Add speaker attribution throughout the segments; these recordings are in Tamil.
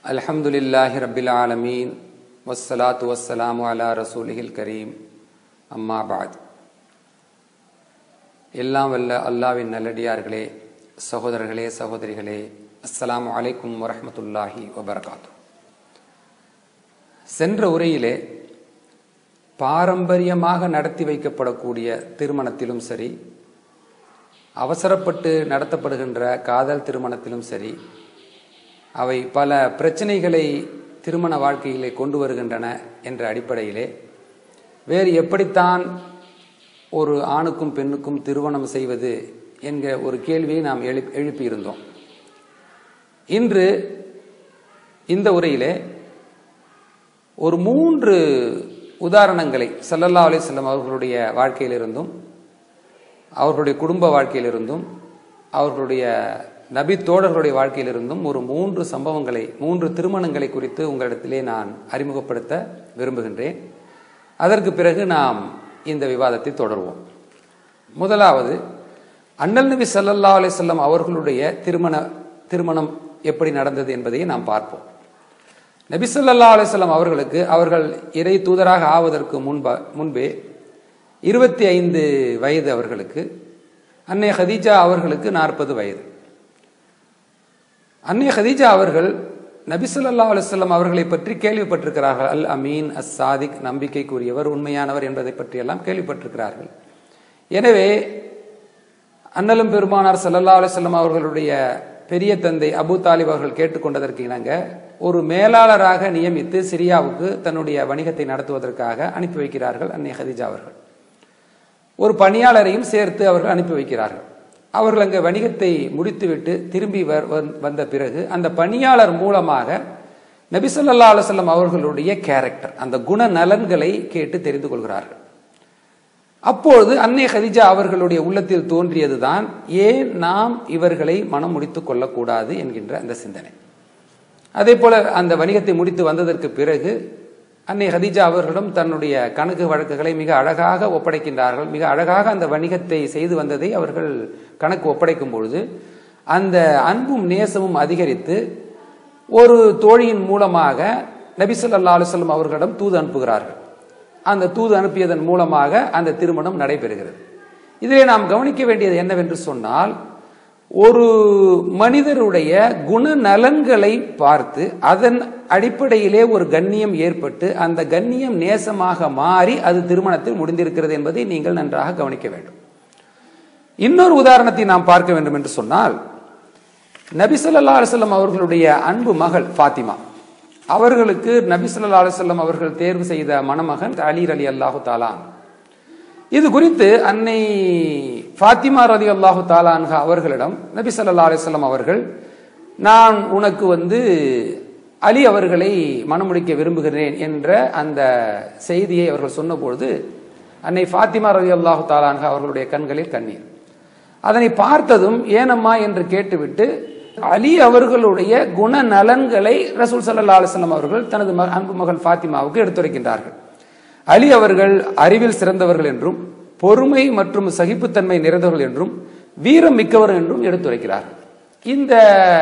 Speaker 1: الحمد لله رب العالمين والصلاة والسلام على رسوله الكريم அம்மா பாத் எல்லாம் வல்ல அல்லாவின் நல்லடியார்களே சகோதரர்களே சகோதரிகளே அஸ்ஸலாமு அலைக்கும் வரஹ்மத்துல்லாஹி வபரகாத்து சென்ற உரையிலே பாரம்பரியமாக நடத்தி வைக்கப்படக்கூடிய திருமணத்திலும் சரி அவசரப்பட்டு நடத்தப்படுகின்ற காதல் திருமணத்திலும் சரி அவை பல பிரச்சனைகளை திருமண வாழ்க்கையிலே கொண்டு வருகின்றன என்ற அடிப்படையிலே வேறு எப்படித்தான் ஒரு ஆணுக்கும் பெண்ணுக்கும் திருமணம் செய்வது என்கிற ஒரு கேள்வியை நாம் எழு எழுப்பியிருந்தோம் இன்று இந்த உரையிலே ஒரு மூன்று உதாரணங்களை சல்லல்லா அலிஸ்லாம் அவர்களுடைய வாழ்க்கையிலிருந்தும் அவர்களுடைய குடும்ப வாழ்க்கையிலிருந்தும் அவர்களுடைய நபி தோழர்களுடைய வாழ்க்கையிலிருந்தும் ஒரு மூன்று சம்பவங்களை மூன்று திருமணங்களை குறித்து உங்களிடத்திலே நான் அறிமுகப்படுத்த விரும்புகின்றேன் அதற்கு பிறகு நாம் இந்த விவாதத்தை தொடர்வோம் முதலாவது அண்ணல் நபி சல்லல்லா அலிசல்லாம் அவர்களுடைய திருமண திருமணம் எப்படி நடந்தது என்பதை நாம் பார்ப்போம் நபி சொல்லா அலிஸ்லாம் அவர்களுக்கு அவர்கள் இறை தூதராக ஆவதற்கு முன்ப முன்பே இருபத்தி ஐந்து வயது அவர்களுக்கு அன்னை ஹதீஜா அவர்களுக்கு நாற்பது வயது அன்னை ஹதீஜா அவர்கள் நபிசுல்லா அலுவலம் அவர்களை பற்றி கேள்விப்பட்டிருக்கிறார்கள் அல் அமீன் அஸ் சாதிக் நம்பிக்கைக்குரியவர் உண்மையானவர் என்பதை பற்றியெல்லாம் கேள்விப்பட்டிருக்கிறார்கள் எனவே அண்ணலும் பெருமானார் சல்லல்லா அலுவலம் அவர்களுடைய பெரிய தந்தை அபு தாலிப் அவர்கள் கேட்டுக்கொண்டதற்கு இணங்க ஒரு மேலாளராக நியமித்து சிரியாவுக்கு தன்னுடைய வணிகத்தை நடத்துவதற்காக அனுப்பி வைக்கிறார்கள் அன்னை ஹதீஜா அவர்கள் ஒரு பணியாளரையும் சேர்த்து அவர்கள் அனுப்பி வைக்கிறார்கள் அவர்கள் அங்கே வணிகத்தை முடித்துவிட்டு திரும்பி வந்த பிறகு அந்த பணியாளர் மூலமாக நபிசல்லா அலுவலம் அவர்களுடைய கேரக்டர் அந்த குண நலன்களை கேட்டு தெரிந்து கொள்கிறார்கள் அப்பொழுது அன்னை ஹதிஜா அவர்களுடைய உள்ளத்தில் தோன்றியதுதான் ஏன் நாம் இவர்களை மனம் முடித்துக் கொள்ளக்கூடாது என்கின்ற அந்த சிந்தனை அதே போல அந்த வணிகத்தை முடித்து வந்ததற்கு பிறகு அன்னை ஹதிஜா அவர்களும் தன்னுடைய கணக்கு வழக்குகளை மிக அழகாக ஒப்படைக்கின்றார்கள் மிக அழகாக அந்த வணிகத்தை செய்து வந்ததை அவர்கள் கணக்கு ஒப்படைக்கும் பொழுது அந்த அன்பும் நேசமும் அதிகரித்து ஒரு தோழியின் மூலமாக நபிசுல்லா அலுவலம் அவர்களிடம் தூது அனுப்புகிறார்கள் அந்த தூது அனுப்பியதன் மூலமாக அந்த திருமணம் நடைபெறுகிறது இதிலே நாம் கவனிக்க வேண்டியது என்னவென்று சொன்னால் ஒரு மனிதருடைய குணநலன்களை பார்த்து அதன் அடிப்படையிலே ஒரு கண்ணியம் ஏற்பட்டு அந்த கண்ணியம் நேசமாக மாறி அது திருமணத்தில் முடிந்திருக்கிறது என்பதை நீங்கள் நன்றாக கவனிக்க வேண்டும் இன்னொரு உதாரணத்தை நாம் பார்க்க வேண்டும் என்று சொன்னால் நபிசல்லா அலுவலம் அவர்களுடைய அன்பு மகள் ஃபாத்திமா அவர்களுக்கு நபிசல்லா அலுவலம் அவர்கள் தேர்வு செய்த மணமகன் அலீர் அலி அல்லாஹு தாலான் இது குறித்து அன்னை ஃபாத்திமா ரதி அல்லாஹு தாலான்ஹா அவர்களிடம் நபி சல்லா அலிஸ்லாம் அவர்கள் நான் உனக்கு வந்து அலி அவர்களை மணமுடிக்க விரும்புகிறேன் என்ற அந்த செய்தியை அவர்கள் சொன்னபொழுது அன்னை ஃபாத்திமா ரதி அல்லாஹு தாலான்ஹா அவர்களுடைய கண்களில் கண்ணீர் அதனை பார்த்ததும் ஏனம்மா என்று கேட்டுவிட்டு அலி அவர்களுடைய குணநலன்களை ரசூல் சல்லா அலுவலாம் அவர்கள் தனது அன்பு மகன் ஃபாத்திமாவுக்கு எடுத்துரைக்கின்றார்கள் அலி அவர்கள் அறிவில் சிறந்தவர்கள் என்றும் பொறுமை மற்றும் சகிப்புத்தன்மை நிறைந்தவர்கள் என்றும் வீரம் மிக்கவர் என்றும் எடுத்துரைக்கிறார்கள் இந்த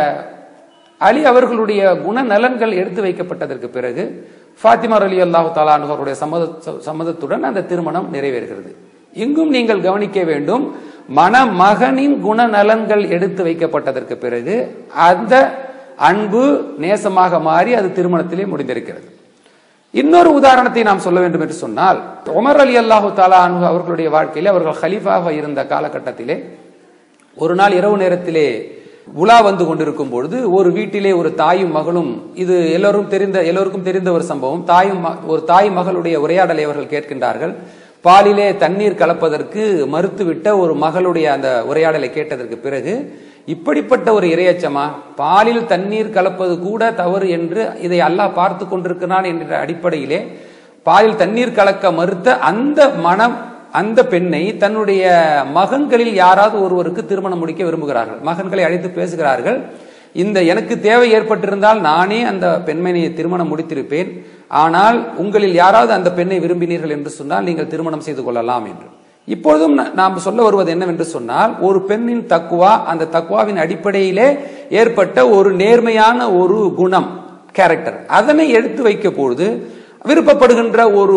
Speaker 1: அலி அவர்களுடைய குணநலன்கள் எடுத்து வைக்கப்பட்டதற்கு பிறகு ஃபாத்திமா அலி அல்லாஹு தாலான் அவருடைய சம்மத சம்மதத்துடன் அந்த திருமணம் நிறைவேறுகிறது இங்கும் நீங்கள் கவனிக்க வேண்டும் மணமகனின் குணநலன்கள் எடுத்து வைக்கப்பட்டதற்கு பிறகு அந்த அன்பு நேசமாக மாறி அது திருமணத்திலே முடிந்திருக்கிறது இன்னொரு உதாரணத்தை நாம் சொல்ல வேண்டும் என்று சொன்னால் உமர் அலி அல்லாஹு தாலா அனு அவர்களுடைய வாழ்க்கையிலே அவர்கள் ஹலீஃபாக இருந்த காலகட்டத்திலே ஒரு நாள் இரவு நேரத்திலே உலா வந்து கொண்டிருக்கும் பொழுது ஒரு வீட்டிலே ஒரு தாயும் மகளும் இது எல்லோரும் தெரிந்த எல்லோருக்கும் தெரிந்த ஒரு சம்பவம் தாயும் ஒரு தாய் மகளுடைய உரையாடலை அவர்கள் கேட்கின்றார்கள் பாலிலே தண்ணீர் கலப்பதற்கு மறுத்துவிட்ட ஒரு மகளுடைய அந்த உரையாடலை கேட்டதற்கு பிறகு இப்படிப்பட்ட ஒரு இரையச்சமா பாலில் தண்ணீர் கலப்பது கூட தவறு என்று இதை அல்லாஹ் பார்த்து கொண்டிருக்கிறான் என்ற அடிப்படையிலே பாலில் தண்ணீர் கலக்க மறுத்த அந்த மனம் அந்த பெண்ணை தன்னுடைய மகன்களில் யாராவது ஒருவருக்கு திருமணம் முடிக்க விரும்புகிறார்கள் மகன்களை அழைத்து பேசுகிறார்கள் இந்த எனக்கு தேவை ஏற்பட்டிருந்தால் நானே அந்த பெண்மணியை திருமணம் முடித்திருப்பேன் ஆனால் உங்களில் யாராவது அந்த பெண்ணை விரும்பினீர்கள் என்று சொன்னால் நீங்கள் திருமணம் செய்து கொள்ளலாம் என்று இப்பொழுதும் நா- நாம் சொல்ல வருவது என்னவென்று சொன்னால் ஒரு பெண்ணின் தக்குவா அந்த தக்குவாவின் அடிப்படையிலே ஏற்பட்ட ஒரு நேர்மையான ஒரு குணம் கேரக்டர் அதனை எடுத்து வைக்க பொழுது விருப்பப்படுகின்ற ஒரு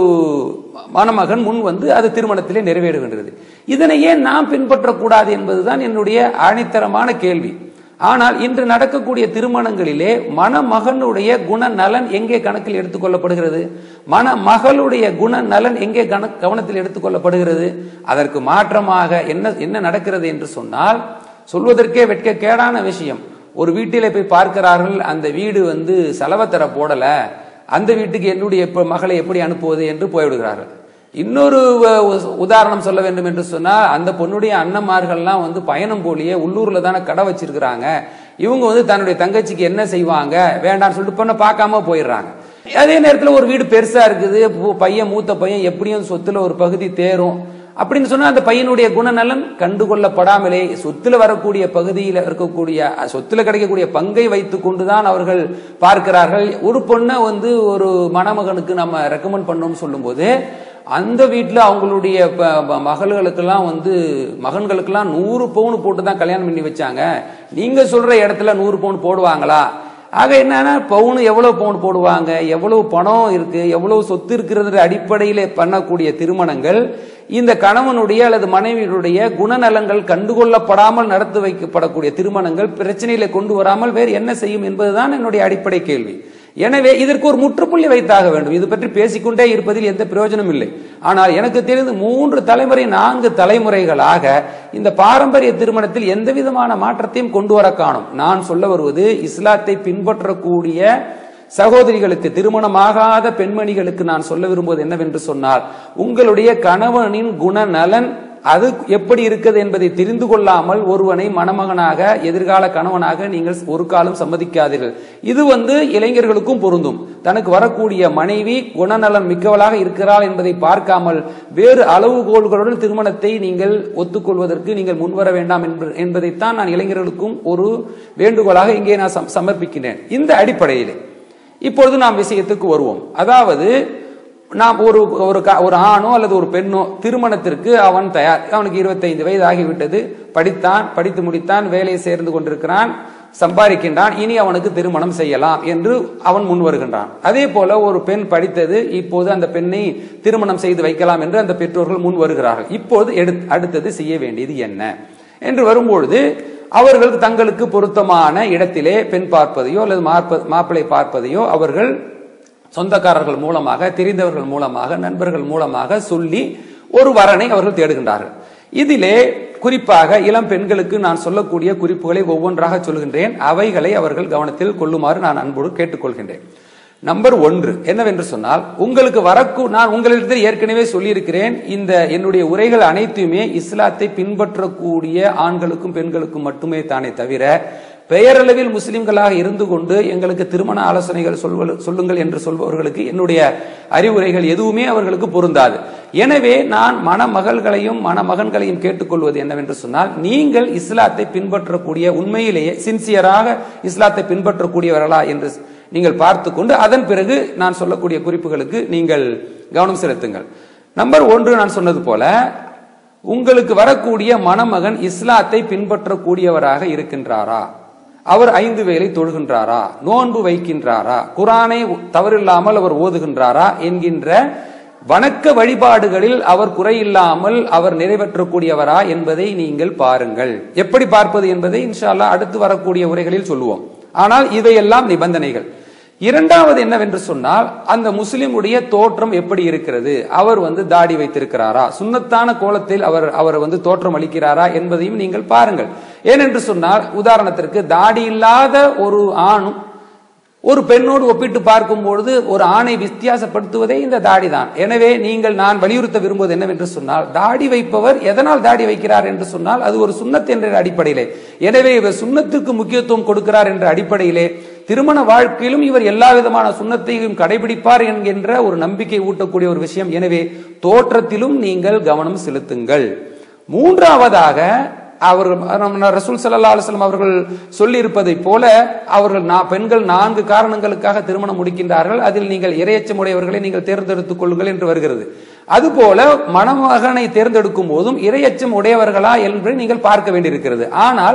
Speaker 1: மணமகன் முன் வந்து அது திருமணத்திலே நிறைவேறுகின்றது இதனை ஏன் நாம் பின்பற்றக்கூடாது என்பதுதான் என்னுடைய ஆணித்தரமான கேள்வி ஆனால் இன்று நடக்கக்கூடிய திருமணங்களிலே மணமகனுடைய குணநலன் எங்கே கணக்கில் எடுத்துக்கொள்ளப்படுகிறது மணமகளுடைய குணநலன் எங்கே கண கவனத்தில் எடுத்துக்கொள்ளப்படுகிறது அதற்கு மாற்றமாக என்ன என்ன நடக்கிறது என்று சொன்னால் சொல்வதற்கே வெட்க கேடான விஷயம் ஒரு வீட்டிலே போய் பார்க்கிறார்கள் அந்த வீடு வந்து செலவத்தர போடல அந்த வீட்டுக்கு என்னுடைய எப்ப- மகளை எப்படி அனுப்புவது என்று போய்விடுகிறார்கள் இன்னொரு அஹ், உ- உதாரணம் சொல்ல வேண்டும் என்று சொன்னால் அந்த பொண்ணுடைய அண்ணன்மார்கள்லாம் வந்து பயணம் போலியே உள்ளூர்ல தானே கடை வச்சிருக்கிறாங்க இவங்க வந்து தன்னுடைய தங்கச்சிக்கு என்ன செய்வாங்க வேண்டாம்னு சொல்லிட்டு பொண்ணை பார்க்காம போயிடுறாங்க அதே நேரத்தில் ஒரு வீடு பெருசா இருக்குது பு- பையன் மூத்த பையன் எப்படியும் சொத்துல ஒரு பகுதி தேரும் அப்படின்னு சொன்னா அந்த பையனுடைய குணநலன் கண்டுகொள்ளப்படாமலே சொத்துல வரக்கூடிய பகுதியில் இருக்கக்கூடிய அஹ், சொத்துல கிடைக்கக்கூடிய பங்கை வைத்துக் கொண்டுதான் அவர்கள் பார்க்கிறார்கள் ஒரு பொண்ணை வந்து ஒரு மணமகனுக்கு நம்ம ரெக்கமெண்ட் பண்ணோம்னு சொல்லும்போது அந்த வீட்டுல அவங்களுடைய ப- ப- மகள்களுக்கெல்லாம் வந்து மகன்களுக்கெல்லாம் நூறு பவுன் போட்டு தான் கல்யாணம் பண்ணி வச்சாங்க நீங்க சொல்ற இடத்துல நூறு பவுன் போடுவாங்களா ஆக என்னன்னா பவுன் எவ்வளவு பவுன் போடுவாங்க எவ்வளவு பணம் இருக்கு எவ்வளவு சொத்து இருக்கிறது அடிப்படையில பண்ணக்கூடிய திருமணங்கள் இந்த கணவனுடைய அல்லது மனைவியுடைய குணநலங்கள் கண்டுகொள்ளப்படாமல் நடத்தி வைக்கப்படக்கூடிய திருமணங்கள் பிரச்சனையில கொண்டு வராமல் வேறு என்ன செய்யும் என்பதுதான் என்னுடைய அடிப்படை கேள்வி எனவே இதற்கு ஒரு முற்றுப்புள்ளி வைத்தாக வேண்டும் இது பற்றி பேசிக்கொண்டே இருப்பதில் எந்த பிரயோஜனம் இல்லை ஆனால் எனக்கு தெரிந்து மூன்று தலைமுறை நான்கு தலைமுறைகளாக இந்த பாரம்பரிய திருமணத்தில் எந்த விதமான மாற்றத்தையும் கொண்டு வர காணும் நான் சொல்ல வருவது இஸ்லாத்தை பின்பற்றக்கூடிய சகோதரிகளுக்கு திருமணமாகாத பெண்மணிகளுக்கு நான் சொல்ல விரும்புவது என்னவென்று சொன்னால் உங்களுடைய கணவனின் குணநலன் அது எப்படி இருக்குது என்பதை தெரிந்து கொள்ளாமல் ஒருவனை மணமகனாக எதிர்கால கணவனாக நீங்கள் ஒரு காலம் சம்மதிக்காதீர்கள் இது வந்து இளைஞர்களுக்கும் பொருந்தும் தனக்கு வரக்கூடிய மனைவி குணநலன் மிக்கவளாக இருக்கிறாள் என்பதை பார்க்காமல் வேறு அளவுகோல்களுடன் திருமணத்தை நீங்கள் ஒத்துக்கொள்வதற்கு நீங்கள் முன்வர வேண்டாம் என்ப- என்பதைத்தான் நான் இளைஞர்களுக்கும் ஒரு வேண்டுகோளாக இங்கே நான் சம்- சமர்ப்பிக்கிறேன் இந்த அடிப்படையிலே இப்பொழுது நாம் விஷயத்துக்கு வருவோம் அதாவது நாம் ஒரு ஒரு க- ஒரு ஆணோ அல்லது ஒரு பெண்ணோ திருமணத்திற்கு அவன் தயார் அவனுக்கு 25 வயது ஆகிவிட்டது படித்தான் படித்து முடித்தான் வேலையை சேர்ந்து கொண்டிருக்கிறான் சம்பாதிக்கின்றான் இனி அவனுக்கு திருமணம் செய்யலாம் என்று அவன் முன் வருகின்றான் அதே போல ஒரு பெண் படித்தது இப்போது அந்த பெண்ணை திருமணம் செய்து வைக்கலாம் என்று அந்த பெற்றோர்கள் முன் வருகிறார்கள் இப்போது எடுத்- அடுத்தது செய்ய வேண்டியது என்ன என்று வரும்பொழுது அவர்கள் தங்களுக்கு பொருத்தமான இடத்திலே பெண் பார்ப்பதையோ அல்லது மார்ப்ப- மாப்பிள்ளை பார்ப்பதையோ அவர்கள் சொந்தக்காரர்கள் மூலமாக தெரிந்தவர்கள் மூலமாக நண்பர்கள் மூலமாக சொல்லி ஒரு வரனை அவர்கள் தேடுகின்றார்கள் இதிலே குறிப்பாக இளம் பெண்களுக்கு நான் சொல்லக்கூடிய குறிப்புகளை ஒவ்வொன்றாக சொல்கின்றேன் அவைகளை அவர்கள் கவனத்தில் கொள்ளுமாறு நான் அன்போடு கேட்டுக்கொள்கின்றேன் நம்பர் ஒன்று என்னவென்று சொன்னால் உங்களுக்கு வரக்கூ நான் உங்களிடத்தில் ஏற்கனவே சொல்லியிருக்கிறேன் இந்த என்னுடைய உரைகள் அனைத்துமே இஸ்லாத்தை பின்பற்றக்கூடிய ஆண்களுக்கும் பெண்களுக்கும் மட்டுமே தானே தவிர பெயரளவில் முஸ்லிம்களாக இருந்து கொண்டு எங்களுக்கு திருமண ஆலோசனைகள் சொல்வ- சொல்லுங்கள் என்று சொல்பவர்களுக்கு என்னுடைய அறிவுரைகள் எதுவுமே அவர்களுக்கு பொருந்தாது எனவே நான் மணமகள்களையும் மணமகன்களையும் கேட்டுக்கொள்வது என்னவென்று சொன்னால் நீங்கள் இஸ்லாத்தை பின்பற்றக்கூடிய உண்மையிலேயே சின்சியராக இஸ்லாத்தை பின்பற்றக்கூடியவர்களா என்று நீங்கள் பார்த்துக்கொண்டு அதன் பிறகு நான் சொல்லக்கூடிய குறிப்புகளுக்கு நீங்கள் கவனம் செலுத்துங்கள் நம்பர் ஒன்று நான் சொன்னது போல உங்களுக்கு வரக்கூடிய மணமகன் இஸ்லாத்தை பின்பற்றக்கூடியவராக இருக்கின்றாரா அவர் ஐந்து வேளை தொழுகின்றாரா நோன்பு வைக்கின்றாரா குரானை தவறில்லாமல் அவர் ஓதுகின்றாரா என்கின்ற வணக்க வழிபாடுகளில் அவர் குறையில்லாமல் அவர் நிறைவேற்றக்கூடியவரா என்பதை நீங்கள் பாருங்கள் எப்படி பார்ப்பது என்பதை இன்ஷா அல்லாஹ் அடுத்து வரக்கூடிய உரைகளில் சொல்லுவோம் ஆனால் இவையெல்லாம் நிபந்தனைகள் இரண்டாவது என்னவென்று சொன்னால் அந்த முஸ்லிமுடைய தோற்றம் எப்படி இருக்கிறது அவர் வந்து தாடி வைத்திருக்கிறாரா சுன்னத்தான கோலத்தில் அவர் அவர் வந்து தோற்றம் அளிக்கிறாரா என்பதையும் நீங்கள் பாருங்கள் ஏனென்று சொன்னால் உதாரணத்திற்கு தாடி இல்லாத ஒரு ஆணும் ஒரு பெண்ணோடு ஒப்பிட்டு பார்க்கும் பொழுது ஒரு ஆணை வித்தியாசப்படுத்துவதே இந்த தாடி தான் எனவே நீங்கள் நான் வலியுறுத்த விரும்புவது என்னவென்று சொன்னால் தாடி வைப்பவர் எதனால் தாடி வைக்கிறார் என்று சொன்னால் அது ஒரு சுன்னத் என்ற அடிப்படையிலே எனவே இவர் சுன்னத்துக்கு முக்கியத்துவம் கொடுக்கிறார் என்ற அடிப்படையிலே திருமண வாழ்க்கையிலும் இவர் எல்லா விதமான சுண்ணத்தையும் கடைபிடிப்பார் என்கின்ற ஒரு நம்பிக்கை ஊட்டக்கூடிய ஒரு விஷயம் எனவே தோற்றத்திலும் நீங்கள் கவனம் செலுத்துங்கள் மூன்றாவதாக அவர்கள் நம்ம ரசூல் சல்லா அலுவலம் அவர்கள் சொல்லி இருப்பதை போல அவர்கள் நா- பெண்கள் நான்கு காரணங்களுக்காக திருமணம் முடிக்கின்றார்கள் அதில் நீங்கள் இரையச்சம் உடையவர்களை நீங்கள் தேர்ந்தெடுத்துக் கொள்ளுங்கள் என்று வருகிறது அதுபோல மணமகனை தேர்ந்தெடுக்கும் போதும் இரையச்சம் உடையவர்களா என்று நீங்கள் பார்க்க வேண்டியிருக்கிறது ஆனால்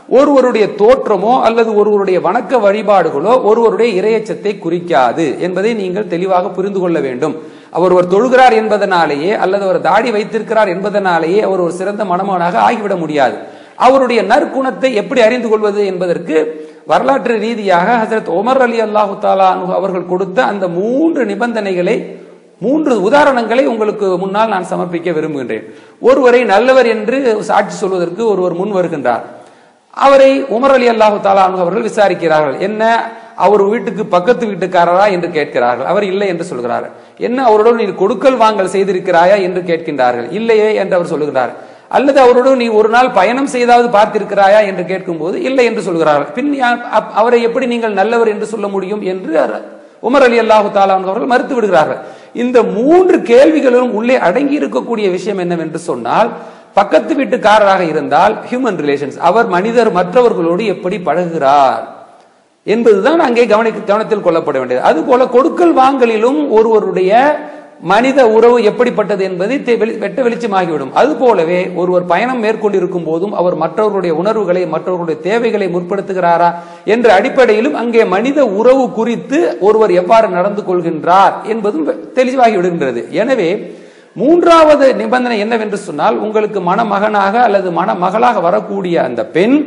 Speaker 1: ஒருவருடைய தோற்றமோ அல்லது ஒருவருடைய வணக்க வழிபாடுகளோ ஒருவருடைய இரையச்சத்தை குறிக்காது என்பதை நீங்கள் தெளிவாக புரிந்து கொள்ள வேண்டும் அவர் ஒரு தொழுகிறார் என்பதனாலேயே அல்லது அவர் தாடி வைத்திருக்கிறார் என்பதனாலேயே அவர் ஒரு சிறந்த மணமகனாக ஆகிவிட முடியாது அவருடைய நற்குணத்தை எப்படி அறிந்து கொள்வது என்பதற்கு வரலாற்று ரீதியாக ஹசரத் உமர் அலி அல்லாஹு தாலா அவர்கள் கொடுத்த அந்த மூன்று நிபந்தனைகளை மூன்று உதாரணங்களை உங்களுக்கு முன்னால் நான் சமர்ப்பிக்க விரும்புகின்றேன் ஒருவரை நல்லவர் என்று சாட்சி சொல்வதற்கு ஒருவர் முன் வருகின்றார் அவரை உமர் அலி அல்லாஹு தாலானு அவர்கள் விசாரிக்கிறார்கள் என்ன அவர் வீட்டுக்கு பக்கத்து வீட்டுக்காரரா என்று கேட்கிறார்கள் அவர் இல்லை என்று சொல்கிறார் என்ன அவருடன் நீ கொடுக்கல் வாங்கல் செய்திருக்கிறாயா என்று கேட்கின்றார்கள் இல்லையே என்று அவர் சொல்லுகிறார் அல்லது அவருடன் நீ ஒரு நாள் பயணம் செய்தாவது பார்த்திருக்கிறாயா என்று கேட்கும்போது இல்லை என்று சொல்கிறார்கள் பின் அவரை எப்படி நீங்கள் நல்லவர் என்று சொல்ல முடியும் என்று உமர் அலி அல்லாஹு தாலான் அவர்கள் மறுத்து விடுகிறார்கள் இந்த மூன்று கேள்விகளும் உள்ளே அடங்கி இருக்கக்கூடிய விஷயம் என்னவென்று சொன்னால் பக்கத்து வீட்டுக்காரராக இருந்தால் ஹியூமன் ரிலேஷன்ஸ் அவர் மனிதர் மற்றவர்களோடு எப்படி பழகுகிறார் என்பதுதான் அங்கே கவனிக்க கவனத்தில் கொள்ளப்பட வேண்டியது அதுபோல கொடுக்கல் வாங்கலிலும் ஒருவருடைய மனித உறவு எப்படிப்பட்டது என்பது வெட்ட வெளிச்சமாகிவிடும் அது போலவே ஒருவர் பயணம் மேற்கொண்டிருக்கும் போதும் அவர் மற்றவர்களுடைய உணர்வுகளை மற்றவர்களுடைய தேவைகளை முற்படுத்துகிறாரா என்ற அடிப்படையிலும் அங்கே மனித உறவு குறித்து ஒருவர் எவ்வாறு நடந்து கொள்கின்றார் என்பதும் தெளிவாகி விடுகின்றது எனவே மூன்றாவது நிபந்தனை என்னவென்று சொன்னால் உங்களுக்கு மணமகனாக அல்லது மணமகளாக வரக்கூடிய அந்த பெண்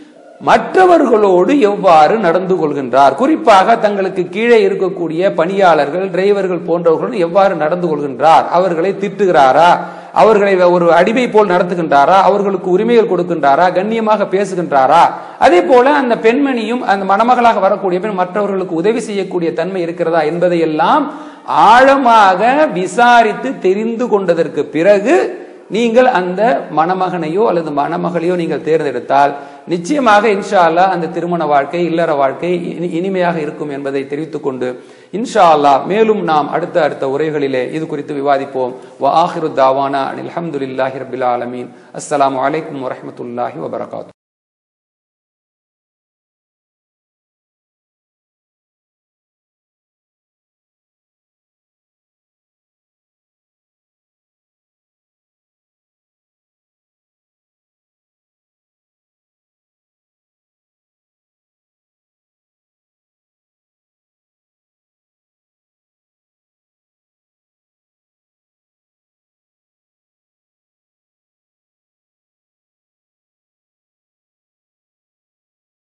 Speaker 1: மற்றவர்களோடு எவ்வாறு நடந்து கொள்கின்றார் குறிப்பாக தங்களுக்கு கீழே இருக்கக்கூடிய பணியாளர்கள் டிரைவர்கள் போன்றவர்களுடன் எவ்வாறு நடந்து கொள்கின்றார் அவர்களை திட்டுகிறாரா அவர்களை ஒரு அடிமை போல் நடத்துகின்றாரா அவர்களுக்கு உரிமைகள் கொடுக்கின்றாரா கண்ணியமாக பேசுகின்றாரா அதே போல அந்த பெண்மணியும் அந்த மணமகளாக வரக்கூடிய பெண் மற்றவர்களுக்கு உதவி செய்யக்கூடிய தன்மை இருக்கிறதா என்பதையெல்லாம் ஆழமாக விசாரித்து தெரிந்து கொண்டதற்கு பிறகு நீங்கள் அந்த மணமகனையோ அல்லது மணமகளையோ நீங்கள் தேர்ந்தெடுத்தால் நிச்சயமாக இன்ஷா அல்லா அந்த திருமண வாழ்க்கை இல்லற வாழ்க்கை இனிமையாக இருக்கும் என்பதை தெரிவித்துக் கொண்டு இன்ஷா அல்லா மேலும் நாம் அடுத்த அடுத்த உரைகளிலே இது குறித்து விவாதிப்போம் வாஹிரு தாவானா அலமதுல்லாஹி ரபில் ஆலமீன் அஸ்லாம் வலைக்கம் வரமத்துல்லாஹி வபரகாத்து